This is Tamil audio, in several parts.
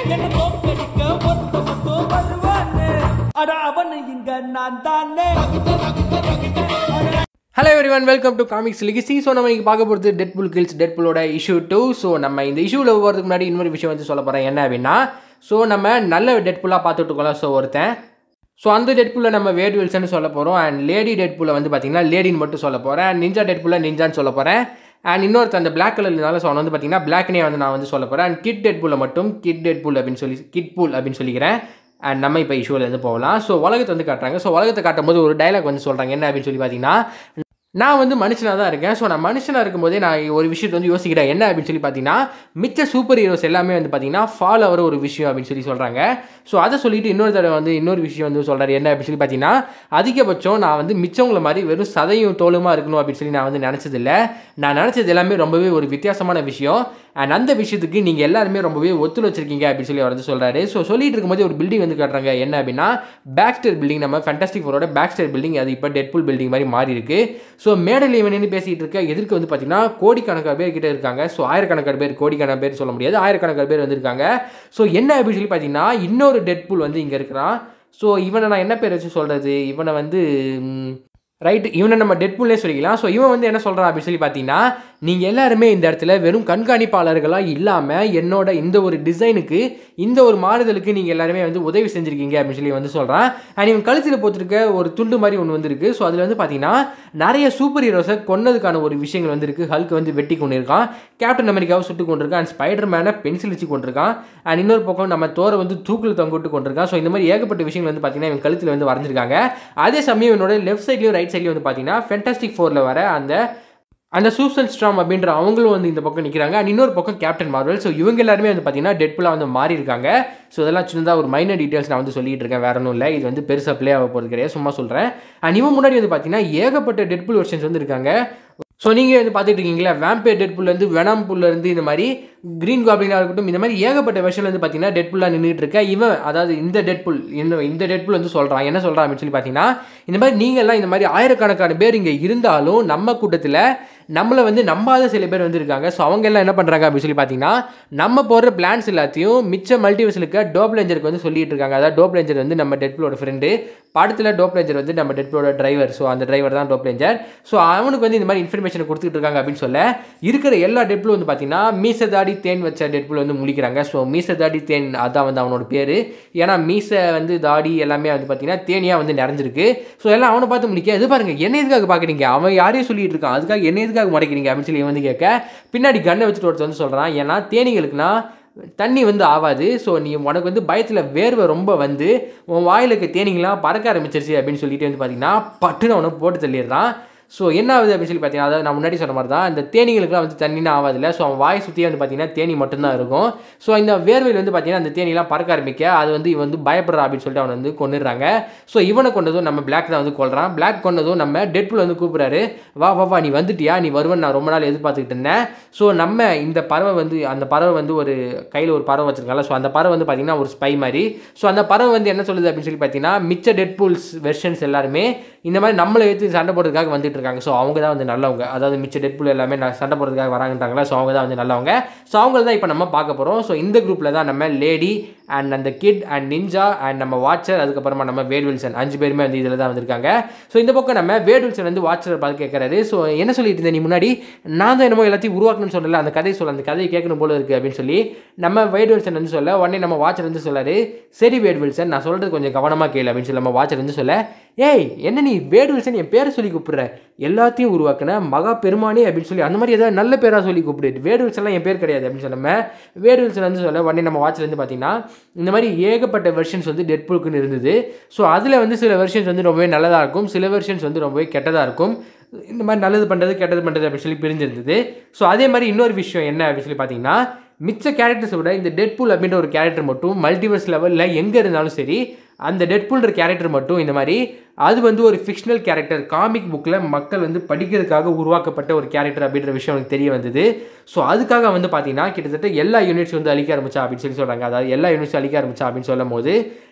என்ன தோக்கடிக்க ஒத்த மட்டும் வருவானே அட அவனு இங்க நான் தானே hello everyone welcome to comics லிகிசி ஸோ நம்ம இன்றைக்கி பார்க்க போகிறது டெட் புல் கில்ஸ் டெட் புல்லோட இஷ்யூ டூ ஸோ நம்ம இந்த இஷ்யூவில் போகிறதுக்கு முன்னாடி இன்னொரு விஷயம் வந்து சொல்ல போகிறேன் என்ன அப்படின்னா ஸோ நம்ம நல்ல டெட் புல்லாக பார்த்துட்டு இருக்கோம்ல ஸோ ஒருத்தன் ஸோ அந்த டெட் புல்லை நம்ம வேட் வில்சன் சொல்ல போகிறோம் அண்ட் லேடி டெட் புல்லை வந்து பார்த்தீங்கன்னா லேடின்னு மட்டும் சொல்ல போகிறேன் அண்ட் நிஞ்சா டெட் புல்லை நிஞ்சான்னு சொல்ல போகிறேன் அண்ட் இன்னொருத்த அந்த பிளாக் கலர்னால ஸோ அவன் வந்து பார்த்தீங்கன்னா பிளாக்னே வந்து நான் வந்து சொல்ல போகிறேன் அண்ட் கிட் டெட் புல்லை மட்டும் கிட் டெட் புல் அப்படின்னு சொல்லி கிட் புல் அப்படின்னு சொல்லிக்கிறேன் அண்ட் நம்ம இப்போ இஷ்யூலேருந்து போகலாம் ஸோ உலகத்தை வந்து காட்டுறாங்க ஸோ உலகத்தை காட்டும்போது ஒரு டைலாக் வந்து சொல்கிறாங்க என்ன அப்படின்னு சொல்லி பார்த்தீங்கன்னா நான் வந்து மனுஷனாக தான் இருக்கேன் ஸோ நான் மனுஷனாக இருக்கும்போதே நான் ஒரு விஷயத்தை வந்து யோசிக்கிறேன் என்ன அப்படின்னு சொல்லி பார்த்தீங்கன்னா மிச்ச சூப்பர் ஹீரோஸ் எல்லாமே வந்து பார்த்தீங்கன்னா ஃபால் ஆகிற ஒரு விஷயம் அப்படின்னு சொல்லி சொல்கிறாங்க ஸோ அதை சொல்லிட்டு இன்னொரு தடவை வந்து இன்னொரு விஷயம் வந்து சொல்கிறாரு என்ன அப்படின்னு சொல்லி பார்த்தீங்கன்னா அதிகபட்சம் நான் வந்து மிச்சவங்கள மாதிரி வெறும் சதையும் தோலுமா இருக்கணும் அப்படின்னு சொல்லி நான் வந்து நினச்சதில்ல நான் நினச்சது எல்லாமே ரொம்பவே ஒரு வித்தியாசமான விஷயம் அண்ட் அந்த விஷயத்துக்கு நீங்கள் எல்லாருமே ரொம்பவே ஒத்துழைச்சிருக்கீங்க அப்படின்னு சொல்லி அவர் வந்து சொல்கிறாரு ஸோ சொல்லிட்டு இருக்கும்போது ஒரு பில்டிங் வந்து காட்டுறாங்க என்ன அப்படின்னா பேக்ஸ்டர் பில்டிங் நம்ம ஃபேண்டாஸ்டிக் ஃபோரோட பேக்ஸ்டர் பில்டிங் அது இப்போ டெட்புல் பில்டிங் மாதிரி மாறி இருக்கு ஸோ மேடல் இவன் நின்று பேசிகிட்டு இருக்க எதிர்க்கு வந்து பார்த்தீங்கன்னா கோடிக்கணக்கான பேர் கிட்ட இருக்காங்க ஸோ ஆயிரக்கணக்கான பேர் கோடிக்கணக்கான பேர் சொல்ல முடியாது ஆயிரக்கணக்கான பேர் வந்திருக்காங்க ஸோ என்ன அப்படின்னு சொல்லி பார்த்தீங்கன்னா இன்னொரு டெட்புல் வந்து இங்கே இருக்கிறான் ஸோ இவனை நான் என்ன பேர் வச்சு சொல்கிறது இவனை வந்து ரைட் இவனை நம்ம டெட்புல்லே சொல்லிக்கலாம் ஸோ இவன் வந்து என்ன சொல்கிறான் அப்படின்னு சொல்லி பார்த்தீங்கன்னா நீங்கள் எல்லாருமே இந்த இடத்துல வெறும் கண்காணிப்பாளர்களாக இல்லாமல் என்னோட இந்த ஒரு டிசைனுக்கு இந்த ஒரு மாறுதலுக்கு நீங்கள் எல்லாருமே வந்து உதவி செஞ்சுருக்கீங்க அப்படின்னு சொல்லி வந்து சொல்கிறான் அண்ட் இவன் கழுத்தில் போட்டிருக்க ஒரு துண்டு மாதிரி ஒன்று வந்துருக்கு ஸோ அதில் வந்து பார்த்தீங்கன்னா நிறைய சூப்பர் ஹீரோஸை கொன்னதுக்கான ஒரு விஷயங்கள் வந்துருக்கு ஹல்க் வந்து வெட்டி கொண்டு இருக்கான் கேப்டன் அமெரிக்காவை சுட்டு கொண்டிருக்கான் அண்ட் ஸ்பைடர் மேனை பென்சில் வச்சு கொண்டிருக்கான் அண்ட் இன்னொரு பக்கம் நம்ம தோரை வந்து தூக்கில் தொங்கிட்டு கொண்டிருக்கான் ஸோ இந்த மாதிரி ஏகப்பட்ட விஷயங்கள் வந்து பார்த்தீங்கன்னா இவன் கழுத்தில் வந்து வரைஞ்சிருக்காங்க அதே சமயம் இவனோட லெஃப்ட் சைட்லையும் ரைட் சைட்லையும் வந்து பார்த்தீங்கன்னா ஃபென்டாஸ்டிக் ஃபோரில் வர அந்த அந்த சூசன் ஸ்ட்ராம் அப்படின்ற அவங்களும் வந்து இந்த பக்கம் நிற்கிறாங்க அண்ட் இன்னொரு பக்கம் கேப்டன் மார்வல் ஸோ இவங்க எல்லாருமே வந்து பார்த்தீங்கன்னா டெட்புல்லாக வந்து மாறி இருக்காங்க ஸோ இதெல்லாம் சின்னதாக ஒரு மைனர் டீட்டெயில்ஸ் நான் வந்து சொல்லிட்டு இருக்கேன் வேற ஒன்றும் இல்லை இது வந்து பெருசாக ப்ளே ஆக போகிறது கிடையாது சும்மா சொல்கிறேன் அண்ட் இவன் முன்னாடி வந்து பார்த்தீங்கன்னா ஏகப்பட்ட டெட்புல் வெர்ஷன்ஸ் வந்து இருக்காங்க ஸோ நீங்கள் வந்து பார்த்துட்டு இருக்கீங்களா வேம்பேர் டெட்புல்லேருந்து வெனாம் புல்லேருந்து இந்த மாதிரி க்ரீன் காப்ளினாக இருக்கட்டும் இந்த மாதிரி ஏகப்பட்ட வெர்ஷன் வந்து பார்த்தீங்கன்னா டெட்புல்லாக நின்றுட்டு இருக்க இவன் அதாவது இந்த டெட்புல் இந்த இந்த டெட்புல் வந்து சொல்கிறான் என்ன சொல்கிறான் அப்படின்னு சொல்லி பார்த்தீங்கன்னா இந்த மாதிரி நீங்கள்லாம் இந்த மாதிரி ஆயிரக்கணக்கான பேர் இங்கே இருந்தாலும் நம்ம கூட்டத்தில் நம்மளை வந்து நம்பாத சில பேர் வந்து இருக்காங்க ஸோ அவங்க எல்லாம் என்ன பண்ணுறாங்க அப்படின்னு சொல்லி பார்த்தீங்கன்னா நம்ம போடுற பிளான்ஸ் எல்லாத்தையும் மிச்ச மல்டிவர்ஸில் இருக்க டோப் ரேஞ்சருக்கு வந்து சொல்லிட்டு இருக்காங்க அதாவது டோப் ரேஞ்சர் வந்து நம்ம டெட்புலோட ஃப்ரெண்டு படத்தில் டோப் ரேஞ்சர் வந்து நம்ம டெட்புலோட டிரைவர் ஸோ அந்த டிரைவர் தான் டோப் ரேஞ்சர் ஸோ அவனுக்கு வந்து இந்த மாதிரி இன்ஃபர்மேஷன் கொடுத்துட்டு இருக்காங்க அப்படின்னு சொல்ல இருக்கிற எல்லா டெட்புலும் வந்து பார்த்தீங்கன்னா மீசதாடி தேன் வச்ச டெட்புல் வந்து முழிக்கிறாங்க ஸோ மீசதாடி தேன் அதான் வந்து அவனோட பேர் ஏன்னா மீசை வந்து தாடி எல்லாமே வந்து பார்த்தீங்கன்னா தேனியாக வந்து நிறைஞ்சிருக்கு ஸோ எல்லாம் அவனை பார்த்து முடிக்க இது பாருங்க என்ன எதுக்காக பார்க்குறீங்க அவன் யாரையும் சொல்லிட்டு இருக்கான் அதுக்காக என்ன எதுக்காக முறைக்கிறீங்க அப்படின்னு சொல்லி இவன் வந்து கேட்க பின்னாடி கண்ணை வச்சுட்டு ஒருத்தர் வந்து சொல்கிறான் ஏன்னா தேனிகளுக்குனா தண்ணி வந்து ஆகாது ஸோ நீ உனக்கு வந்து பயத்தில் வேர்வை ரொம்ப வந்து உன் வாயிலுக்கு தேனிங்களாம் பறக்க ஆரம்பிச்சிருச்சு அப்படின்னு சொல்லிட்டு வந்து பார்த்தீங்கன்னா பட்டுன்னு அவனை போட்டு தள்ளிடுறான் ஸோ என்ன ஆகுது அப்படின்னு சொல்லி பார்த்தீங்கன்னா அதாவது நான் முன்னாடி சொன்ன மாதிரி தான் இந்த தேனிகளுக்குலாம் வந்து தண்ணினா ஆகாதில்ல ஸோ அவன் வாய் சுற்றியே வந்து பார்த்தீங்கன்னா தேனி மட்டும்தான் இருக்கும் ஸோ இந்த வேர்வையில் வந்து பார்த்தீங்கன்னா அந்த தேனிலாம் பறக்க ஆரம்பிக்க அது வந்து இவன் வந்து பயப்படுறா அப்படின்னு சொல்லிட்டு அவனை வந்து கொண்டுடுறாங்க ஸோ இவனை கொண்டதும் நம்ம பிளாக் தான் வந்து கொள்றான் பிளாக் கொண்டதும் நம்ம டெட்புல் வந்து கூப்பிட்றாரு வா வா வா நீ வந்துட்டியா நீ வருவன் நான் ரொம்ப நாள் எதிர்பார்த்துக்கிட்டு இருந்தேன் ஸோ நம்ம இந்த பறவை வந்து அந்த பறவை வந்து ஒரு கையில் ஒரு பறவை வச்சிருக்காங்கல்ல ஸோ அந்த பறவை வந்து பார்த்தீங்கன்னா ஒரு ஸ்பை மாதிரி ஸோ அந்த பறவை வந்து என்ன சொல்லுது அப்படின்னு சொல்லி பார்த்தீங்கன்னா மிச்ச டெட்புல்ஸ் வெர்ஷன்ஸ் எல்லாருமே இந்த மாதிரி நம்மளை எடுத்து சண்டை போடுறதுக்காக வந்துட்டு இருக்காங்க ஸோ அவங்க தான் வந்து நல்லவங்க அதாவது மிச்ச டெட்புல் எல்லாமே நான் சண்டை போடுறதுக்காக வராங்கன்றாங்களா ஸோ அவங்க தான் வந்து நல்லவங்க ஸோ அவங்கள தான் இப்போ நம்ம பார்க்க போகிறோம் ஸோ இந்த குரூப்பில் தான் நம்ம லேடி அண்ட் அந்த கிட் அண்ட் நிஞ்சா அண்ட் நம்ம வாட்சர் அதுக்கப்புறமா நம்ம வேட் வில்சன் அஞ்சு பேருமே வந்து இதில் தான் வந்திருக்காங்க ஸோ இந்த பக்கம் நம்ம வேட் வில்சன் வந்து வாட்சரை பார்த்து கேட்குறாரு ஸோ என்ன சொல்லிட்டு இருந்தேன் நீ முன்னாடி நான் தான் என்னமோ எல்லாத்தையும் உருவாக்கணும்னு சொல்லல அந்த கதையை சொல்ல அந்த கதையை கேட்கணும் போல இருக்குது அப்படின்னு சொல்லி நம்ம வேட் வில்சன் வந்து சொல்ல உடனே நம்ம வாட்சர் வந்து சொல்லாரு சரி வேட் வில்சன் நான் சொல்கிறது கொஞ்சம் கவனமாக கேளு அப்படின்னு சொல்லி நம்ம வாட்சர் வந்து சொல்ல ஏய் என்ன நீ வேட் வில்சன் என் பேரை சொல்லி கூப்பிடுற எல்லாத்தையும் உருவாக்குன மகா பெருமானே அப்படின்னு சொல்லி அந்த மாதிரி ஏதாவது நல்ல பேராக சொல்லி கூப்பிடு வேடு வில்சன்லாம் என் பேர் கிடையாது அப்படின்னு சொல்லாம வேடு வில்சன் வந்து சொல்ல உடனே நம்ம வாட்சில் வந்து பார்த்தீங்கன்னா இந்த மாதிரி ஏகப்பட்ட வெர்ஷன்ஸ் வந்து டெட்புல்க்குன்னு இருந்தது ஸோ அதில் வந்து சில வெர்ஷன்ஸ் வந்து ரொம்பவே நல்லதாக இருக்கும் சில வெர்ஷன்ஸ் வந்து ரொம்பவே கெட்டதாக இருக்கும் இந்த மாதிரி நல்லது பண்ணுறது கெட்டது பண்ணுறது அப்படின்னு சொல்லி பிரிஞ்சிருந்தது ஸோ அதே மாதிரி இன்னொரு விஷயம் என்ன அப்படின்னு சொல்லி பார்த்தீங்கன்னா மிச்ச கேரக்டர்ஸை விட இந்த டெட்புல் அப்படின்ற ஒரு கேரக்டர் மட்டும் மல்டிவர்ஸ் லெவலில் எங்கே இருந்தாலும் சரி அந்த டெட்புல்ன்ற கேரக்டர் மட்டும் இந்த மாதிரி அது வந்து ஒரு ஃபிக்ஷனல் கேரக்டர் காமிக் புக்கில் மக்கள் வந்து படிக்கிறதுக்காக உருவாக்கப்பட்ட ஒரு கேரக்டர் அப்படின்ற விஷயம் எனக்கு தெரிய வந்தது ஸோ அதுக்காக வந்து பார்த்தீங்கன்னா கிட்டத்தட்ட எல்லா யூனிட்ஸ் வந்து அழிக்க ஆரம்பிச்சா அப்படின்னு சொல்லி சொல்கிறாங்க அதாவது எல்லா யூனிட்ஸும் அழிக்க ஆரம்பிச்சா அப்படின்னு சொல்லும் போது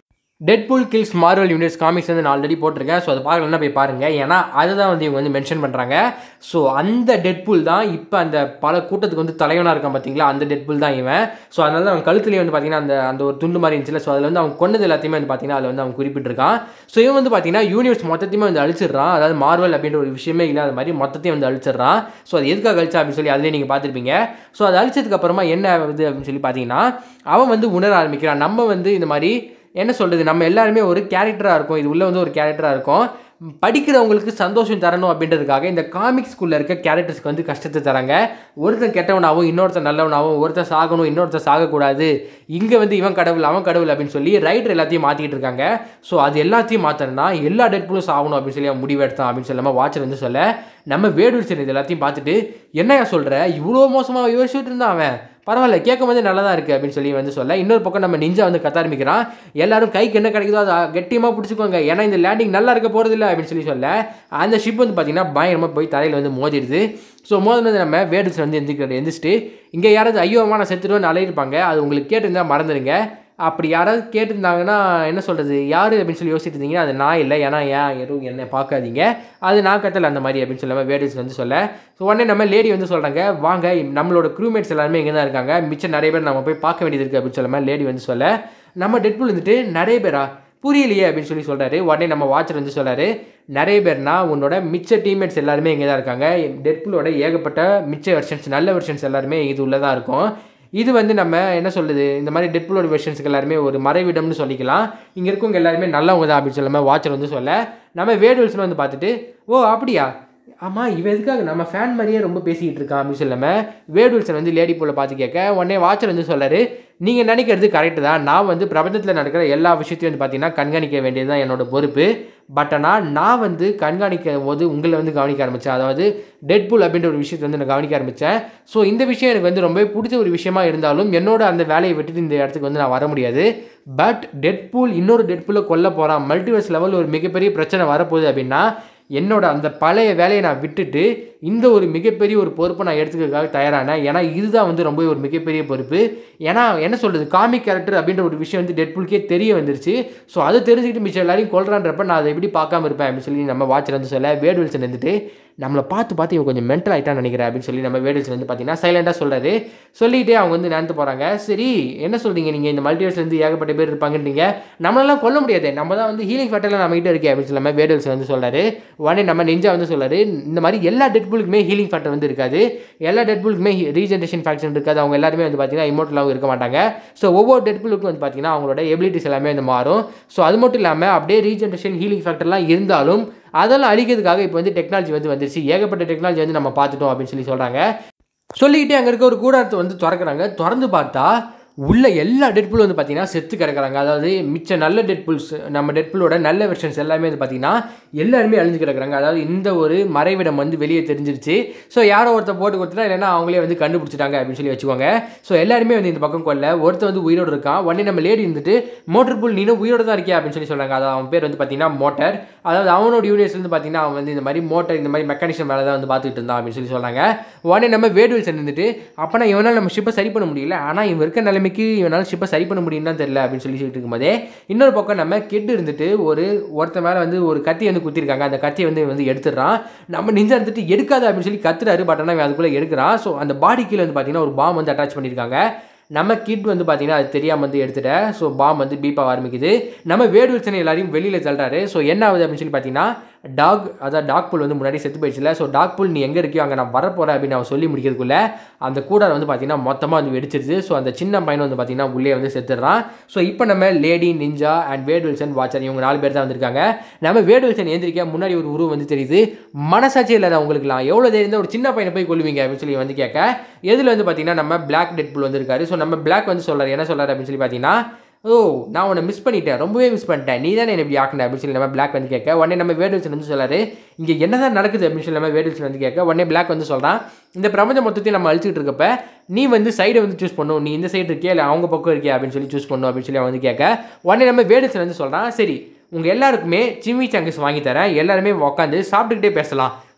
Deadpool kills Marvel universe comics வந்து நான் ஆல்ரெடி போட்டிருக்கேன் ஸோ அதை பார்க்கலன்னா போய் பாருங்கள் ஏன்னா அதுதான் வந்து இவங்க வந்து மென்ஷன் பண்ணுறாங்க ஸோ அந்த டெட்புல் தான் இப்போ அந்த பல கூட்டத்துக்கு வந்து தலைவனாக இருக்கான் பார்த்தீங்களா அந்த டெட்புல் தான் இவன் ஸோ அதனால தான் அவன் கழுத்துலேயே வந்து பார்த்தீங்கன்னா அந்த அந்த ஒரு துண்டு மாதிரி இருந்துச்சுல ஸோ அதில் வந்து அவன் கொண்டது எல்லாத்தையுமே வந்து பார்த்தீங்கன்னா அதில் வந்து அவன் குறிப்பிட்டிருக்கான் ஸோ இவன் வந்து பார்த்தீங்கன்னா யூனிவர்ஸ் மொத்தத்தையுமே வந்து அழிச்சிடுறான் அதாவது மார்வல் அப்படின்ற ஒரு விஷயமே இல்லாத மாதிரி மொத்தத்தையும் வந்து அழிச்சிடுறான் ஸோ அது எதுக்காக அழிச்சா அப்படின்னு சொல்லி அதிலே நீங்கள் பார்த்துருப்பீங்க ஸோ அது அழிச்சதுக்கு அப்புறமா என்ன ஆகுது அப்படின்னு சொல்லி பார்த்தீங்கன்னா அவன் வந்து உணர ஆரம்பிக்கிறான் நம்ம வந்து இந்த மாதிரி என்ன சொல்கிறது நம்ம எல்லாருமே ஒரு கேரக்டராக இருக்கும் இது உள்ள வந்து ஒரு கேரக்டராக இருக்கும் படிக்கிறவங்களுக்கு சந்தோஷம் தரணும் அப்படின்றதுக்காக இந்த காமிக்ஸ்குள்ளே இருக்க கேரக்டர்ஸ்க்கு வந்து கஷ்டத்தை தராங்க ஒருத்தன் கெட்டவனாகவும் இன்னொருத்தன் நல்லவனாகவும் ஒருத்தன் சாகணும் இன்னொருத்தன் சாகக்கூடாது இங்கே வந்து இவன் கடவுள் அவன் கடவுள் அப்படின்னு சொல்லி ரைட்டர் எல்லாத்தையும் மாற்றிக்கிட்டு இருக்காங்க ஸோ அது எல்லாத்தையும் மாற்றணும்னா எல்லா டெட்புலும் சாகணும் அப்படின்னு சொல்லி அவன் முடிவெடுத்தான் அப்படின்னு சொல்லாமல் வாட்சர் வந்து சொல்ல நம்ம வேடுவிச்சன் இது எல்லாத்தையும் பார்த்துட்டு என்னையா சொல்கிற இவ்வளோ மோசமாக யோசிச்சுட்டு இருந்தான் அவன் பரவாயில்ல கேட்கும் போது நல்லா தான் இருக்குது அப்படின்னு சொல்லி வந்து சொல்ல இன்னொரு பக்கம் நம்ம நிஞ்சா வந்து கத்த ஆரம்பிக்கிறான் எல்லாரும் கைக்கு என்ன கிடைக்குதோ அதை கெட்டியமாக பிடிச்சிக்கோங்க ஏன்னா இந்த லேண்டிங் நல்லா இருக்க போகிறது இல்லை அப்படின்னு சொல்லி சொல்ல அந்த ஷிப் வந்து பார்த்தீங்கன்னா பயங்கரமாக போய் தரையில் வந்து மோதிடுது ஸோ மோதினது நம்ம வேடுஸ் வந்து எந்திரிக்கிறது எந்திரிச்சிட்டு இங்கே யாராவது ஐயோ அம்மா நான் செத்துடுவேன் அலையிருப்பாங்க அது உங்களுக்கு கேட்டிருந்தா மறந்துடுங்க அப்படி யாராவது கேட்டிருந்தாங்கன்னா என்ன சொல்கிறது யார் அப்படின்னு சொல்லி யோசிச்சுட்டு இருந்தீங்கன்னா அது நான் இல்லை ஏன்னா ஏன் எதுவும் என்னை பார்க்காதீங்க அது நான் கத்தல அந்த மாதிரி அப்படின்னு சொல்லாமல் வேடிஸ் வந்து சொல்ல ஸோ உடனே நம்ம லேடி வந்து சொல்கிறாங்க வாங்க நம்மளோட க்ரூமேட்ஸ் எல்லாருமே இங்கே தான் இருக்காங்க மிச்சம் நிறைய பேர் நம்ம போய் பார்க்க வேண்டியது இருக்குது அப்படின்னு சொல்லாமல் லேடி வந்து சொல்ல நம்ம டெட்புல் வந்துட்டு நிறைய பேரா புரியலையே அப்படின்னு சொல்லி சொல்கிறாரு உடனே நம்ம வாட்சர் வந்து சொல்கிறாரு நிறைய பேர்னா உன்னோட மிச்ச டீம்மேட்ஸ் எல்லாருமே இங்கே தான் இருக்காங்க டெட்புலோட ஏகப்பட்ட மிச்ச வெர்ஷன்ஸ் நல்ல வெர்ஷன்ஸ் எல்லாருமே இது உள்ளே தான் இருக்கும் இது வந்து நம்ம என்ன சொல்லுது இந்த மாதிரி டெட்புலோட வெர்ஷன்ஸுக்கு எல்லாருமே ஒரு மறைவிடம்னு சொல்லிக்கலாம் இங்கே இருக்கவங்க எல்லாருமே நல்லவங்க தான் அப்படின்னு சொல்லாமல் வாட்சர் வந்து சொல்ல நம்ம வேடுவல்ஸ்னு வந்து பார்த்துட்டு ஓ அப்படியா ஆமாம் இவன் எதுக்காக நம்ம ஃபேன் மாதிரியே ரொம்ப பேசிக்கிட்டு இருக்கான் அப்படின்னு சொல்லாமல் வேடுவல்சன் வந்து லேடி போல பார்த்து கேட்க உடனே வாட்சர் வந்து சொல்லாரு நீங்கள் நினைக்கிறது கரெக்டு தான் நான் வந்து பிரபஞ்சத்தில் நடக்கிற எல்லா விஷயத்தையும் வந்து பார்த்தீங்கன்னா கண்காணிக்க வேண்டியது தான் என்னோட பொறுப்பு பட் ஆனால் நான் வந்து கண்காணிக்கும் போது உங்களை வந்து கவனிக்க ஆரம்பித்தேன் அதாவது டெட்புல் அப்படின்ற ஒரு விஷயத்தை வந்து நான் கவனிக்க ஆரம்பித்தேன் ஸோ இந்த விஷயம் எனக்கு வந்து ரொம்ப பிடிச்ச ஒரு விஷயமா இருந்தாலும் என்னோட அந்த வேலையை விட்டுட்டு இந்த இடத்துக்கு வந்து நான் வர முடியாது பட் டெட்பூல் இன்னொரு டெட்பூலை கொல்ல போகிறான் மல்டிவர்ஸ் லெவல் ஒரு மிகப்பெரிய பிரச்சனை வரப்போகுது அப்படின்னா என்னோட அந்த பழைய வேலையை நான் விட்டுட்டு இந்த ஒரு மிகப்பெரிய ஒரு பொறுப்பை நான் எடுத்துக்கிறதுக்காக தயாரானேன் ஏன்னா இதுதான் வந்து ரொம்ப ஒரு மிகப்பெரிய பொறுப்பு ஏன்னா என்ன சொல்கிறது காமிக் கேரக்டர் அப்படின்ற ஒரு விஷயம் வந்து டெட்புல்கே தெரிய வந்துருச்சு ஸோ அதை தெரிஞ்சுக்கிட்டு மிச்சம் எல்லாரையும் கொள்றான்றப்ப நான் அதை எப்படி பார்க்காம இருப்பேன் அப்படின்னு சொல்லி நம்ம வாட்சில் வந்து சொல்ல வேடுவில்சன் வந்துட்டு நம்மளை பார்த்து பார்த்து இவன் கொஞ்சம் மென்டல் ஆகிட்டான்னு நினைக்கிறேன் அப்படின்னு சொல்லி நம்ம வேடுவில்சன் வந்து பார்த்தீங்கன்னா சைலண்டாக சொல்கிறாரு சொல்லிகிட்டே அவங்க வந்து நினைத்து போகிறாங்க சரி என்ன சொல்கிறீங்க நீங்கள் இந்த மல்டிவர்ஸ்லேருந்து ஏகப்பட்ட பேர் இருப்பாங்கன்றீங்க நம்மளெல்லாம் கொல்ல முடியாது நம்ம தான் வந்து ஹீலிங் ஃபேக்டரில் நம்ம கிட்ட இருக்கே அப்படின்னு சொல்லாமல் வேடுவில்சன் வந்து சொல்கிறாரு உடனே நம்ம நெஞ்சா வந்து சொல்கிறாரு இந்த மாதிரி எல்லா டெட்புலுக்குமே ஹீலிங் ஃபேக்டர் வந்து இருக்காது எல்லா டெட்புலுக்குமே ரீஜென்ரேஷன் ஃபேக்ஷன் இருக்காது அவங்க எல்லாருமே வந்து பார்த்தீங்கன்னா இமோட்டலாகவும் இருக்க மாட்டாங்க ஸோ ஒவ்வொரு டெட்புலுக்கும் வந்து பார்த்தீங்கன்னா அவங்களோட எபிலிட்டிஸ் எல்லாமே வந்து மாறும் ஸோ அது மட்டும் இல்லாமல் அப்படியே ரீஜென்ரேஷன் ஹீலிங் ஃபேக்டர்லாம் இருந்தாலும் அதெல்லாம் அழிக்கிறதுக்காக இப்போ வந்து டெக்னாலஜி வந்து வந்துருச்சு ஏகப்பட்ட டெக்னாலஜி வந்து நம்ம பார்த்துட்டோம் அப்படின்னு சொல்லி சொல்கிறாங்க சொல்லிக்கிட்டே அங்கே இருக்க ஒரு கூடாரத்தை வந்து திறக்கிறாங்க திறந்து பார்த்தா உள்ள எல்லா டெட்புலும் வந்து பார்த்தீங்கன்னா செத்து கிடக்குறாங்க அதாவது மிச்ச நல்ல டெட்புல்ஸ் நம்ம டெட்புலோட நல்ல வெர்ஷன்ஸ் எல்லாமே வந்து பார்த்தீங்கன்னா எல்லாருமே அழிஞ்சு கிடக்குறாங்க அதாவது இந்த ஒரு மறைவிடம் வந்து வெளியே தெரிஞ்சிருச்சு ஸோ யாரோ ஒருத்தர் போட்டு கொடுத்துட்டா இல்லைன்னா அவங்களே வந்து கண்டுபிடிச்சிட்டாங்க அப்படின்னு சொல்லி வச்சுக்கோங்க ஸோ எல்லாருமே வந்து இந்த பக்கம் கொல்ல ஒருத்தர் வந்து உயிரோடு இருக்கான் உடனே நம்ம லேடி இருந்துட்டு மோட்டர் புல் நீனும் உயிரோடு தான் இருக்கியா அப்படின்னு சொல்லி சொல்கிறாங்க அதாவது அவன் பேர் வந்து பார்த்தீங்கன்னா மோட்டர் அதாவது அவனோட யூனிவர்ஸ்லேருந்து பார்த்தீங்கன்னா அவன் வந்து இந்த மாதிரி மோட்டர் இந்த மாதிரி மெக்கானிசம் வேலை தான் வந்து பார்த்துட்டு இருந்தான் அப்படின்னு சொல்லி சொல்கிறாங்க உடனே நம்ம வேடுவல்ஸ் இருந்துட்டு அப்போனா இவனால் நம்ம ஷிப்பை சரி பண்ண முடியல ஆனால் இவன் இருக்க நிலைமைக்கு இவனால் ஷிப்பை சரி பண்ண முடியும்னு தெரியல அப்படின்னு சொல்லி சொல்லிட்டு இருக்கும்போதே இன்னொரு பக்கம் நம்ம கெட்டு இருந்துட்டு ஒரு ஒருத்த மேலே வந்து ஒரு கத்தி வந்து குத்திருக்காங்க அந்த கத்தியை வந்து இவன் வந்து எடுத்துடுறான் நம்ம நிஞ்சா இருந்துட்டு எடுக்காத அப்படின்னு சொல்லி கத்துறாரு பட் ஆனால் இவன் அதுக்குள்ளே எடுக்கிறான் ஸோ அந்த பாடி கீழே வந்து பார்த்தீங்கன்னா ஒரு பாம் வந்து அட்டாச் பண்ணியிருக்காங்க நம்ம கிட் வந்து பார்த்தீங்கன்னா அது தெரியாமல் வந்து எடுத்துட்டேன் ஸோ பாம் வந்து பீப்பாக ஆரம்பிக்குது நம்ம வேடுவில்சனை எல்லாரையும் வெளியில் தள்ளுறாரு ஸோ என்ன ஆகுது அப்படின்னு சொல்லி பார்த்தீங்கன்னா டாக் அதாவது டாக் புல் வந்து முன்னாடி செத்து போயிடுச்சுல ஸோ டாக் புல் நீ எங்கே இருக்கியோ அங்கே நான் வரப்போகிறேன் அப்படின்னு அவன் சொல்லி முடிக்கிறதுக்குள்ள அந்த கூடாரம் வந்து பார்த்தீங்கன்னா மொத்தமாக வந்து வெடிச்சிருது ஸோ அந்த சின்ன பையன் வந்து பார்த்தீங்கன்னா உள்ளே வந்து செத்துடுறான் ஸோ இப்போ நம்ம lady ninja and Wade Wilson watcher இவங்க நாலு பேர் தான் வந்திருக்காங்க நம்ம வேடுவில்சன் ஏந்திரிக்க முன்னாடி ஒரு உருவம் வந்து தெரியுது மனசாட்சி இல்லை உங்களுக்குலாம் எவ்வளோ தெரிந்த ஒரு சின்ன பையனை போய் கொள்வீங்க அப்படின்னு சொல்லி வந்து கேட்க எதில் வந்து பார்த்தீங்கன்னா நம்ம பிளாக் டெட் புல் வந்திருக்காரு ஸோ நம்ம பிளாக் வந்து சொல்கிறார் என்ன சொல்கிறார் அப்படின்னு சொல்லி பார்த்தீங்கன்னா ஓ நான் உன்னை மிஸ் பண்ணிட்டேன் ரொம்பவே மிஸ் பண்ணிட்டேன் நீ தானே என்ன இப்படி ஆக்கின அப்படின்னு சொல்லி நம்ம பிளாக் வந்து கேட்க உடனே நம்ம வேடுவில்சன் வந்து சொல்லாரு இங்கே என்ன தான் நடக்குது அப்படின்னு சொல்லி நம்ம வேடுவில்சன் வந்து கேட்க உடனே பிளாக் வந்து சொல்கிறான் இந்த பிரபஞ்சம் மொத்தத்தையும் நம்ம அழிச்சிட்டு இருக்கப்ப நீ வந்து சைடை வந்து சூஸ் பண்ணும் நீ இந்த சைடு இருக்கியா இல்லை அவங்க பக்கம் இருக்கியா அப்படின்னு சொல்லி சூஸ் பண்ணும் அப்படின்னு சொல்லி அவன் வந்து கேட்க உடனே நம்ம வேடுவில்சன் வந்து சொல்கிறான் சரி உங்கள் எல்லாருக்குமே சிம்மி சங்கஸ் வாங்கி தரேன் எல்லாருமே உட்காந்து சாப்பிட்டுக்கிட்டே பேசலாம்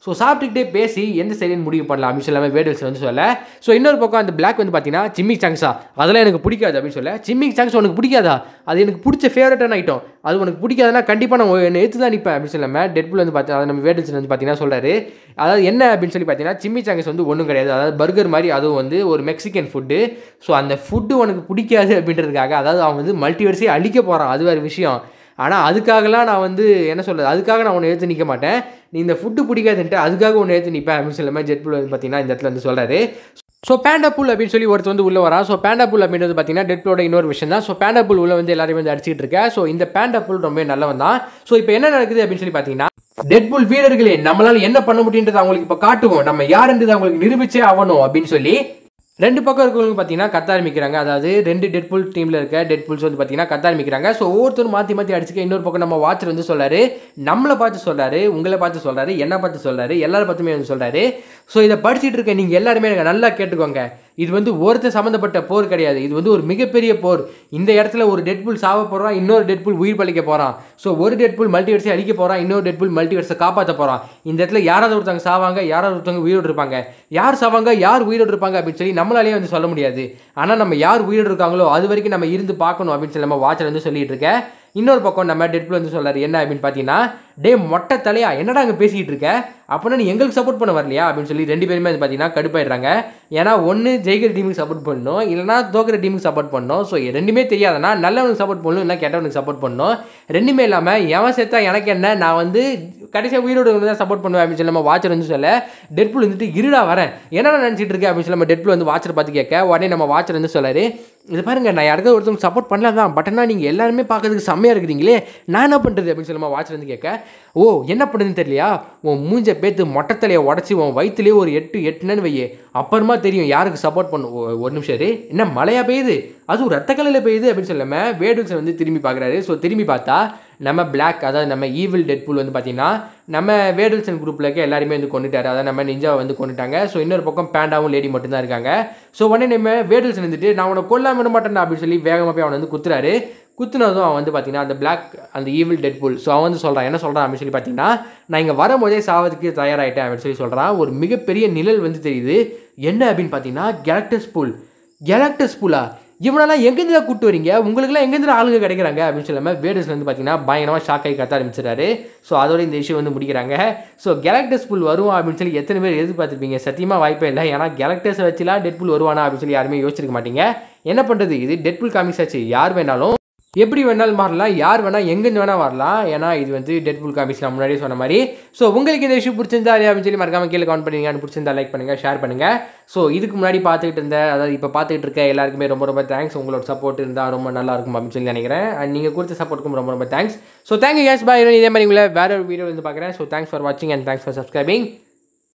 ஸோ சாப்பிட்டுக்கிட்டே பேசி எந்த சரின்னு முடிவு பண்ணலாம் அப்படின்னு சொல்லாமல் வேடல்ஸ் வந்து சொல்ல ஸோ இன்னொரு பக்கம் அந்த பிளாக் வந்து பார்த்தீங்கன்னா சிம்மி சாங்ஸா அதெல்லாம் எனக்கு பிடிக்காது அப்படின்னு சொல்ல சிம்மி சாங்ஸ் உனக்கு பிடிக்காதா அது எனக்கு பிடிச்ச ஃபேவரட்டான ஐட்டம் அது உனக்கு பிடிக்காதுன்னா கண்டிப்பாக நான் என்னை எடுத்து தான் நிற்பேன் அப்படின்னு சொல்லாமல் டெட்புல் வந்து பார்த்து அதை நம்ம வேடல்ஸ் வந்து பார்த்தீங்கன்னா சொல்கிறாரு அதாவது என்ன அப்படின்னு சொல்லி பார்த்தீங்கன்னா சிம்மி சாங்ஸ் வந்து ஒன்றும் கிடையாது அதாவது பர்கர் மாதிரி அதுவும் வந்து ஒரு மெக்சிகன் ஃபுட்டு ஸோ அந்த ஃபுட்டு உனக்கு பிடிக்காது அப்படின்றதுக்காக அதாவது அவன் வந்து மல்டிவர்ஸே அழிக்க போகிறான் அது வேறு விஷயம் ஆனால் அதுக்காகலாம் நான் வந்து என்ன சொல்கிறது அதுக்காக நான் உன்னை எடுத்து நிற்க மாட்டேன் நீ இந்த ஃபுட்டு பிடிக்காதுன்ட்டு அதுக்காக உன்னை எடுத்து நிற்பேன் அப்படின்னு சொல்ல மாதிரி ஜெட்புல் வந்து பார்த்தீங்கன்னா இந்த இடத்துல வந்து சொல்கிறாரு ஸோ பேண்டாபுல் அப்படின்னு சொல்லி ஒருத்தர் வந்து உள்ளே வரான் ஸோ பேண்டாபுல் அப்படின்றது பார்த்தீங்கன்னா டெட்புலோட இன்னொரு விஷயம் தான் ஸோ பேண்டாபுல் உள்ள வந்து எல்லாரையும் வந்து அடிச்சிட்டு இருக்கா ஸோ இந்த பேண்டாபுல் ரொம்ப நல்லவன் தான் ஸோ இப்போ என்ன நடக்குது அப்படின்னு சொல்லி பார்த்தீங்கன்னா டெட்புல் வீரர்களே நம்மளால என்ன பண்ண முடியுன்றதை அவங்களுக்கு இப்போ காட்டுவோம் நம்ம யாருன்றது அவங்களுக்கு நிரூபிச்சே ஆகணும் அப்படின்னு சொல்லி ரெண்டு பக்கம் இருக்கவங்க பார்த்தீங்கன்னா கத்த ஆரம்பிக்கிறாங்க அதாவது ரெண்டு டெட்புல் டீமில் இருக்க டெட்புல்ஸ் வந்து பார்த்தீங்கன்னா கத்த ஆரம்பிக்கிறாங்க ஸோ ஒவ்வொருத்தரும் மாற்றி மாற்றி அடிச்சுக்க இன்னொரு பக்கம் நம்ம வாட்சர் வந்து சொல்றாரு நம்மளை பார்த்து சொல்றாரு உங்களை பார்த்து சொல்றாரு என்னை பார்த்து சொல்றாரு எல்லாரும் பார்த்துமே வந்து சொல்றாரு ஸோ இதை படிச்சுட்டு இருக்க நீங்கள் எல்லாருமே எனக்கு நல்லா கேட்டுக்கோங்க இது வந்து ஒருத்தர் சம்மந்தப்பட்ட போர் கிடையாது இது வந்து ஒரு மிகப்பெரிய போர் இந்த இடத்துல ஒரு டெட்புல் சாவ போகிறான் இன்னொரு டெட்புல் உயிர் பழிக்க போகிறான் ஸோ ஒரு டெட்புல் மல்டிவர்ஸை அழிக்க போகிறான் இன்னொரு டெட்புல் மல்டிவர்ஸை காப்பாற்ற போகிறான் இந்த இடத்துல யாராவது ஒருத்தவங்க சாவாங்க யாராவது ஒருத்தவங்க உயிரோடு இருப்பாங்க யார் சாவாங்க யார் உயிரோடு இருப்பாங்க அப்படின்னு சொல்லி நம்மளாலேயே வந்து சொல்ல முடியாது ஆனால் நம்ம யார் உயிரோடு இருக்காங்களோ அது வரைக்கும் நம்ம இருந்து பார்க்கணும் அப்படின்னு சொல்லி நம்ம வாட்சர் வந்து சொல்லிட்டு இருக்கேன் இன்னொரு பக்கம் நம்ம டெட்புல் வந்து சொல்றாரு என்ன அப்படின்னு பார்த்தீங்கன்னா டே மொட்டை தலையா என்னடா அங்கே பேசிக்கிட்டு இருக்க அப்படின்னா நீ எங்களுக்கு சப்போர்ட் பண்ண வரலையா அப்படின்னு சொல்லி ரெண்டு பேருமே வந்து பார்த்தீங்கன்னா கடுப்பாயிடுறாங்க ஏன்னா ஒன்று ஜெயிக்கிற டீமுக்கு சப்போர்ட் பண்ணணும் இல்லைனா தோக்கிற டீமுக்கு சப்போர்ட் பண்ணணும் ஸோ ரெண்டுமே தெரியாதுன்னா நல்லவனுக்கு சப்போர்ட் பண்ணணும் இல்லை கெட்டவனுக்கு சப்போர்ட் பண்ணணும் ரெண்டுமே இல்லாமல் எவன் செத்தா எனக்கு என்ன நான் வந்து கடைசியாக உயிரோடு தான் சப்போர்ட் பண்ணுவேன் அப்படின்னு சொல்லி நம்ம வாட்சர் வந்து சொல்ல டெட்புல் வந்துட்டு இருடா வரேன் என்னடா நினச்சிட்டு இருக்கேன் அப்படின்னு சொல்லி நம்ம டெட்புல் வந்து வாட்சர் பார்த்து கேட்க உடனே நம்ம வாட்சர் வந்து சொல்லாரு இது பாருங்க நான் யாருக்காவது ஒருத்தவங்க சப்போர்ட் பண்ணலாம் தான் பட் ஆனால் நீங்கள் எல்லாருமே பார்க்கறதுக்கு செம்மையாக இருக்கிறீங்களே நான் என்ன பண்ணுறது அப்படின்னு சொல்லி நம்ம வாட்சர் வந்து கேட்க ஓ என்ன பண்ணுறதுன்னு தெரியலையா உன் மூஞ்ச பேத்து மொட்டத்தலையை உடச்சி உன் வயிற்றுலேயே ஒரு எட்டு எட்டுனன்னு வையே அப்புறமா தெரியும் யாருக்கு சப்போர்ட் பண்ணும் ஒ- ஒரு நிமிஷம் இரு. என்ன மழையா பெய்யுது அதுவும் ரத்த கலையில் பெய்யுது அப்படின்னு சொல்லாம வேடுல்ஸ் வந்து திரும்பி பார்க்குறாரு ஸோ திரும்பி பார்த்தா நம்ம பிளாக் அதாவது நம்ம ஈவில் டெட்புல் வந்து பார்த்தீங்கன்னா நம்ம வேடுல்சன் குரூப்பில் இருக்க எல்லாருமே வந்து கொண்டுட்டாரு அதாவது நம்ம நிஞ்சாவை வந்து கொண்டுட்டாங்க ஸோ இன்னொரு பக்கம் பேண்டாவும் லேடி மட்டும்தான் இருக்காங்க ஸோ உடனே நம்ம வேடுல்சன் வந்துட்டு நான் உன்னை கொல்லாம விட மாட்டேன் அப்படின்னு சொல்லி வேகமாக போய் அவனை வந்து குத்துறாரு குத்துனதும் அவன் வந்து பார்த்தீங்கன்னா அந்த பிளாக் அந்த ஈவில் டெட்புல் ஸோ அவன் வந்து சொல்கிறான் என்ன சொல்கிறான் அப்படின்னு சொல்லி பார்த்தீங்கன்னா நான் இங்கே வரும்போதே சாவதுக்கு தயாராகிட்டேன் அப்படின்னு சொல்லி சொல்கிறான் ஒரு மிகப்பெரிய நிழல் வந்து தெரியுது என்ன அப்படின்னு பார்த்தீங்கன்னா கேலக்டஸ் பூல் கேலக்டஸ் பூலா இவனெல்லாம் எங்கேருந்து கூப்பிட்டு வரீங்க உங்களுக்குலாம் எங்கேருந்து ஆளுங்க கிடைக்கிறாங்க அப்படின்னு சொல்லாமல் வேடஸ் வந்து பார்த்தீங்கன்னா பயங்கரமாக ஷாக் ஆகி கத்த ஆரம்பிச்சிட்டாரு ஸோ அதோட இந்த இஷ்யூ வந்து முடிக்கிறாங்க ஸோ கேலக்டஸ் புல் வருவான் அப்படின்னு சொல்லி எத்தனை பேர் எதிர்பார்த்துருப்பீங்க சத்தியமாக வாய்ப்பே இல்லை ஏன்னா கேலக்டஸை வச்சுலாம் டெட்புல் வருவானா அப்படின்னு சொல்லி யாருமே யோசிச்சிருக்க மாட்டீங்க என்ன பண்ணுறது இது டெட்புல் காமிக்ஸ் ஆச்சு யார் வேணாலும் எப்படி வேணாலும் மாறலாம் யார் வேணால் எங்கேருந்து வேணால் வரலாம் ஏன்னா இது வந்து டெட்புல் காமிக்ஸ் நான் முன்னாடியே சொன்ன மாதிரி ஸோ உங்களுக்கு இந்த இஷ்யூ பிடிச்சிருந்தா இல்லையா அப்படின்னு சொல்லி மறக்காம கீழே கவுண்ட் பண்ணுங்க பிடிச்சிருந்தா லைக் பண்ணுங்கள் ஷேர் பண்ணுங்கள் ஸோ இதுக்கு முன்னாடி பார்த்துக்கிட்டு இருந்த அதாவது இப்போ பார்த்துக்கிட்டு இருக்க எல்லாருக்குமே ரொம்ப ரொம்ப தேங்க்ஸ் உங்களோட சப்போர்ட் இருந்தால் ரொம்ப நல்லா இருக்கும் அப்படின்னு சொல்லி நினைக்கிறேன் அண்ட் நீங்கள் கொடுத்த சப்போர்ட்டுக்கும் ரொம்ப ரொம்ப thanks so thank you guys bye இதே மாதிரி உங்களை வேற ஒரு வீடியோ வந்து பார்க்குறேன் ஸோ தேங்க்ஸ் ஃபார் வாட்சிங் அண்ட் தேங்க்ஸ் ஃபார் சப்ஸ்கிரைபிங்